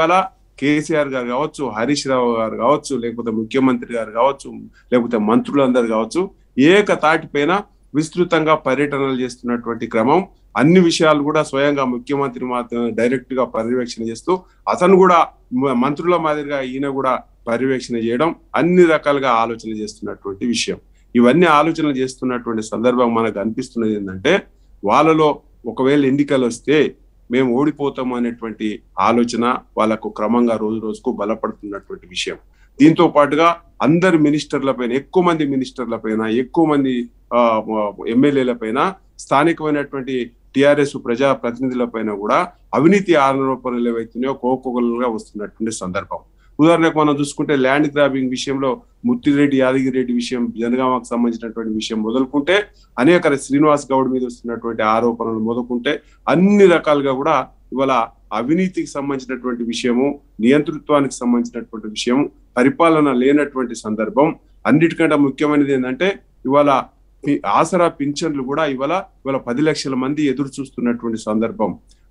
ఇవాళ కేసీఆర్ గారు కావచ్చు హరీష్ రావు గారు కావచ్చు లేకపోతే ముఖ్యమంత్రి గారు కావచ్చు లేకపోతే మంత్రులందరూ కావచ్చు ఏక తాటిపైన విస్తృతంగా పర్యటనలు చేస్తున్నటువంటి క్రమం అన్ని విషయాలు కూడా స్వయంగా ముఖ్యమంత్రి మాత్రం డైరెక్ట్ గా పర్యవేక్షణ చేస్తూ అతను కూడా మ- మంత్రుల మాదిరిగా ఈయన కూడా పర్యవేక్షణ చేయడం అన్ని రకాలుగా ఆలోచన చేస్తున్నటువంటి విషయం ఇవన్నీ ఆలోచనలు చేస్తున్నటువంటి సందర్భం మనకు అనిపిస్తున్నది ఏంటంటే వాళ్ళలో ఒకవేళ ఎన్నికలు వస్తే మేము ఓడిపోతాం అనేటువంటి ఆలోచన వాళ్ళకు క్రమంగా రోజు రోజుకు బలపడుతున్నటువంటి విషయం దీంతో పాటుగా అందరి మినిస్టర్ల పైన ఎక్కువ మంది మినిస్టర్ల పైన ఎక్కువ మంది ఎమ్మెల్యేల పైన స్థానికమైనటువంటి టిఆర్ఎస్ ప్రజా ప్రతినిధుల పైన కూడా అవినీతి ఆరోపణలు ఏవైతున్నాయో కోకొకలుగా వస్తున్నటువంటి సందర్భం ఉదాహరణకు మనం చూసుకుంటే ల్యాండ్ గ్రాబింగ్ విషయంలో ముత్తిరెడ్డి యాదగిరెడ్డి విషయం జనగామకు సంబంధించినటువంటి విషయం మొదలుకుంటే అనేక శ్రీనివాస్ గౌడ్ మీద వస్తున్నటువంటి ఆరోపణలు మొదలుకుంటే అన్ని రకాలుగా కూడా ఇవాళ అవినీతికి సంబంధించినటువంటి విషయము నియంతృత్వానికి సంబంధించినటువంటి విషయం పరిపాలన లేనటువంటి సందర్భం అన్నిటికంటే ముఖ్యమైనది ఏంటంటే ఇవాళ పి- ఆసరా పింఛన్లు కూడా ఇవాళ ఇవాళ పది లక్షల మంది ఎదురు చూస్తున్నటువంటి సందర్భం